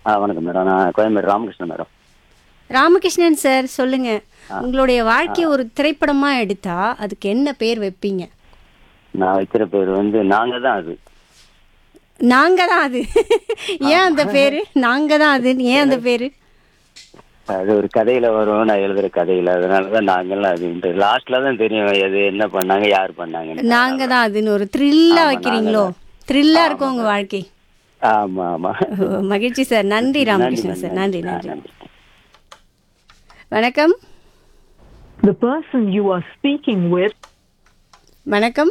ஆ வணக்கம் மேடம் நான் Koyambedu Ramakrishnan madam Ramakrishnan sir சொல்லுங்க உங்களுடைய வாழ்க்கையை ஒரு திரைப்படமா எடுத்தா அதுக்கு என்ன பேர் வைப்பீங்க நான் வைக்கிற பேர் வந்து நாங்க தான் அது நாங்க தான் அது ஏன் அந்த பேரு நாங்க தான் அது ஏன் அந்த பேரு அது ஒரு கதையில வரும் நான் எழுதுற கதையில அதனால தான் நாங்கெல்லாம் அது லாஸ்ட்ல தான் தெரியும் எது என்ன பண்ணாங்க யார் பண்ணாங்கன்னு நாங்க தான் அதுன்னு ஒரு த்ரில்லா ஆமா, வைக்கிறீங்களோ த்ரில்லா இருக்கும் உங்க வாழ்க்கை ஆமா ஆமா ஓ, மகிழ்ச்சி சார் நன்றி ராமகிருஷ்ணன் சார் நன்றி நன்றி வணக்கம் The person you are speaking with வணக்கம்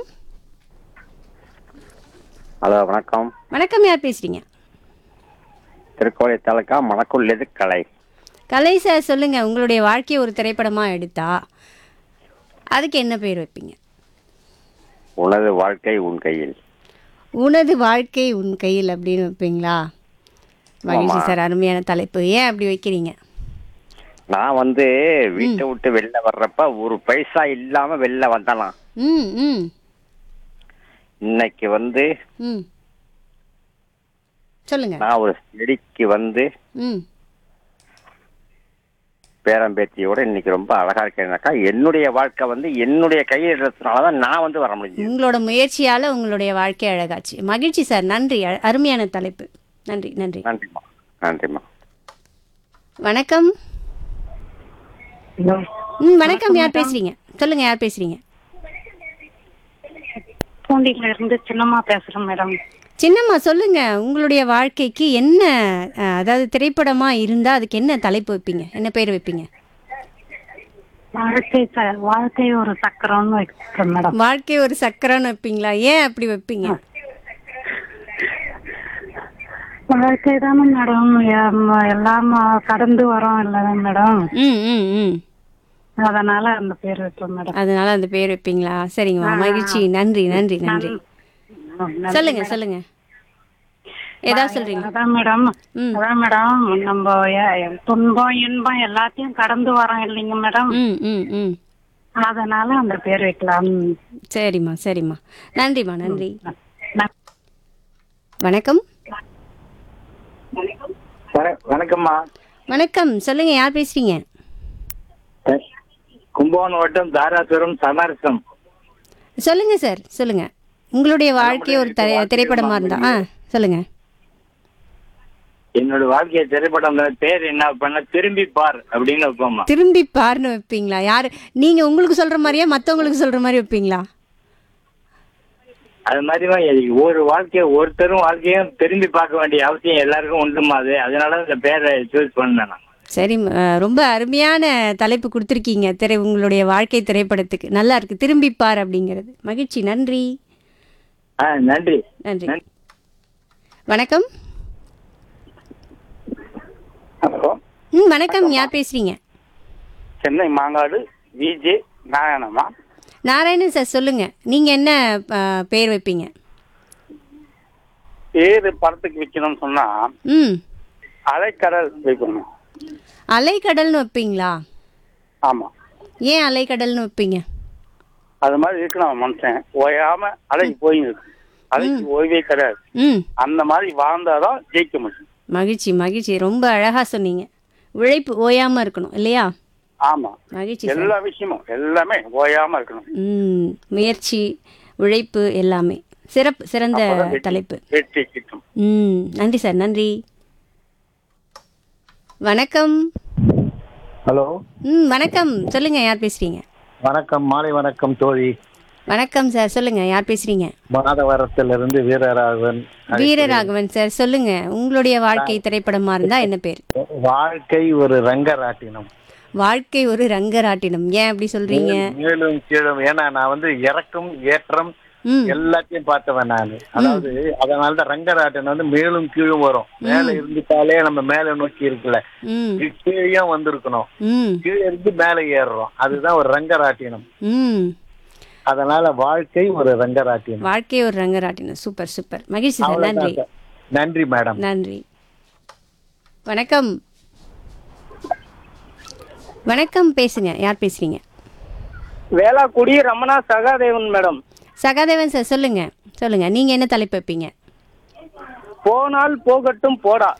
ஹலோ வணக்கம் வணக்கம் யார் பேசுறீங்க திருக்கோளை தாலுக்கா மணக்குள்ளது கலை கலை சார் சொல்லுங்க உங்களுடைய வாழ்க்கையை ஒரு திரைப்படமா எடுத்தா அதுக்கு என்ன பேர் வைப்பீங்க உனது வாழ்க்கை உன் கையில் உனது வாழ்க்கை உன் கையில் அப்படின்னு வைப்பீங்களா மகிழ்ச்சி சார் அருமையான தலைப்பு ஏன் அப்படி வைக்கிறீங்க நான் வந்து வீட்டை விட்டு வெளில வர்றப்ப ஒரு பைசா இல்லாம வெளில வந்தலாம் ம் ம் இன்னைக்கு வந்து ம் சொல்லுங்க நான் ஒரு செடிக்கு வந்து ம் பேரம்பேத்தியோட இன்னைக்கு ரொம்ப அழகா இருக்கேன்னாக்கா என்னுடைய வாழ்க்கை வந்து என்னுடைய கையில் இருக்கிறதுனாலதான் நான் வந்து வர முடிஞ்சது உங்களோட முயற்சியால உங்களுடைய வாழ்க்கை அழகாச்சு மகிழ்ச்சி சார் நன்றி அ- அருமையான தலைப்பு நன்றி நன்றி நன்றிம்மா நன்றிம்மா வணக்கம் ம் வணக்கம் யார் பேசுறீங்க சொல்லுங்க யார் பேசுறீங்க பூண்டில இருந்து சின்னம்மா பேசுறேன் மேடம் சின்னம்மா சொல்லுங்க உங்களுடைய வாழ்க்கைக்கு என்ன அஹ், அதாவது திரைப்படமா இருந்தா அதுக்கு என்ன தலைப்பு வைப்பீங்க என்ன பேர் வைப்பீங்க வாழ்க்கை ச- வாழ்க்கை ஒரு சக்கரம்னு வைக்கிறேன் மேடம் வாழ்க்கை ஒரு சக்கரம்னு வைப்பீங்களா ஏன் அப்படி வைப்பீங்க வாழ்க்கை தானே மேடம் எம்- எல்லாம் கடந்து வரோம் இல்ல மேடம் ம் ம் ம் அதனால அந்த பேர் வைப்பேன் மேடம் அதனால அந்த பேர் வைப்பீங்களா சரிங்கம்மா மகிழ்ச்சி நன்றி நன்றி நன்றி சொல்லுங்க சொல்லுங்க ஏதாவது சொல்றீங்க அதான் மேடம் ம். அதான் மேடம் நம்ம எ- துன்பம் இன்பம் எல்லாத்தையும் கடந்து வரோம் இல்லைங்க மேடம் ம் ம் ம் அதனால அந்த பேர் வைக்கலாம் சரிம்மா சரிம்மா நன்றிம்மா நன்றி ந- வணக்கம் வணக்கம்மா வணக்கம் சொல்லுங்க யார் பேசுறீங்க கும்பகோணம் வட்டம் தாராசுரம் சமரசம் சொல்லுங்க சார் சொல்லுங்க உங்களுடைய வாழ்க்கை ஒரு திரை- திரைப்படமா இருந்தா ஆ சொல்லுங்க என்னோட வாழ்க்கைய திரைப்படம் பேர் என்ன பண்ண திரும்பி பார் அப்படின்னு வைப்போம்மா திரும்பி பாருன்னு வைப்பீங்களா யாரு நீங்க உங்களுக்கு சொல்ற மாதிரியா மத்தவங்களுக்கு சொல்ற மாதிரி வைப்பீங்களா அது மாதிரிமா ஒரு வாழ்க்கைய ஒருத்தரும் வாழ்க்கையும் திரும்பி பார்க்க வேண்டிய அவசியம் எல்லாருக்கும் உண்டுமா அது அதனால இந்த பேரை சூஸ் பண்ணேன் நான். சரி அஹ், ரொம்ப அருமையான தலைப்பு கொடுத்துருக்கீங்க திரை உங்களுடைய வாழ்க்கை திரைப்படத்துக்கு நல்லா இருக்கு திரும்பி பார் அப்படிங்கிறது மகிழ்ச்சி நன்றி ஆ நன்றி நன்றி நன்றி. வணக்கம் ஹலோ ம் வணக்கம் யார் பேசுறீங்க சென்னை மாங்காடு விஜே நாராயணம்மா நாராயணன் சார் சொல்லுங்க நீங்க என்ன அஹ், பேர் வைப்பீங்க பேரு படத்துக்கு வைக்கணும்னு சொன்னா ம் அலைக்கடல் வைக்கணும் அலைக்கடல்னு வைப்பீங்களா ஆமா ஏன் அலைக்கடல்னு வைப்பீங்க அது மாதிரி இருக்கணும் மனுஷன் ஓயாம அலைக்கு போய் இருக்கு அலைக்கு ஓய்வே கிடையாது ம் அந்த மாதிரி வாழ்ந்தாதான் ஜெயிக்க முடியும் மகிழ்ச்சி மகிழ்ச்சி ரொம்ப அழகா சொன்னீங்க உழைப்பு ஓயாம இருக்கணும் இல்லையா ஆமா மகிழ்ச்சி சார் எல்லா விஷயமும் எல்லாமே ஓயாம இருக்கணும் ம் முயற்சி உழைப்பு எல்லாமே சிறப்பு சிறந்த அப்பதான் வெற்றி- தலைப்பு வெற்றி கிட்டும் ம் நன்றி சார் நன்றி வணக்கம் ஹலோ ம் வணக்கம் சொல்லுங்க யார் பேசுறீங்க வணக்கம் மாலை வணக்கம் தோழி வணக்கம் சார் சொல்லுங்க யார் பேசுறீங்க மாதவரத்திலிருந்து வீரராகவன் வீரராகவன் சார் சொல்லுங்க உங்களுடைய வாழ்க்கை திரைப்படமா இருந்தா என்ன பேர் வாழ்க்கை ஒரு ரங்கராட்டினம் வாழ்க்கை ஒரு ரங்கராட்டினம் ஏன் அப்படி சொல்றீங்க மேலும் கீழும் ஏன்னா நான் வந்து இறக்கம் ஏற்றம் ம் எல்லாத்தையும் பார்த்தவன் நான் அதாவது அதனாலதான் ரங்கராட்டினம் வந்து மேலும் கீழும் வரும் மேல இருந்துட்டாலே நம்ம மேல நோக்கி இருக்குல்ல ம் கீழே வந்திருக்கணும் ம் கீழே இருந்து மேலே ஏறுறோம் அதுதான் ஒரு ரங்கராட்டினம் ம் அதனால வாழ்க்கை ஒரு ரங்கராட்டினம் வாழ்க்கை ஒரு ரங்கராட்டினம் சூப்பர் சூப்பர் மகிழ்ச்சி சார் அவ்வளவுதான் நன்றி சார். நன்றி மேடம் நன்றி வணக்கம் வணக்கம் பேசுங்க யார் பேசுறீங்க வேளாக்குடி ரமணா சகாதேவன் மேடம் சகாதேவன் சார் சொல்லுங்க சொல்லுங்க நீங்க என்ன தலைப்பு வைப்பீங்க போனால் போகட்டும் போடா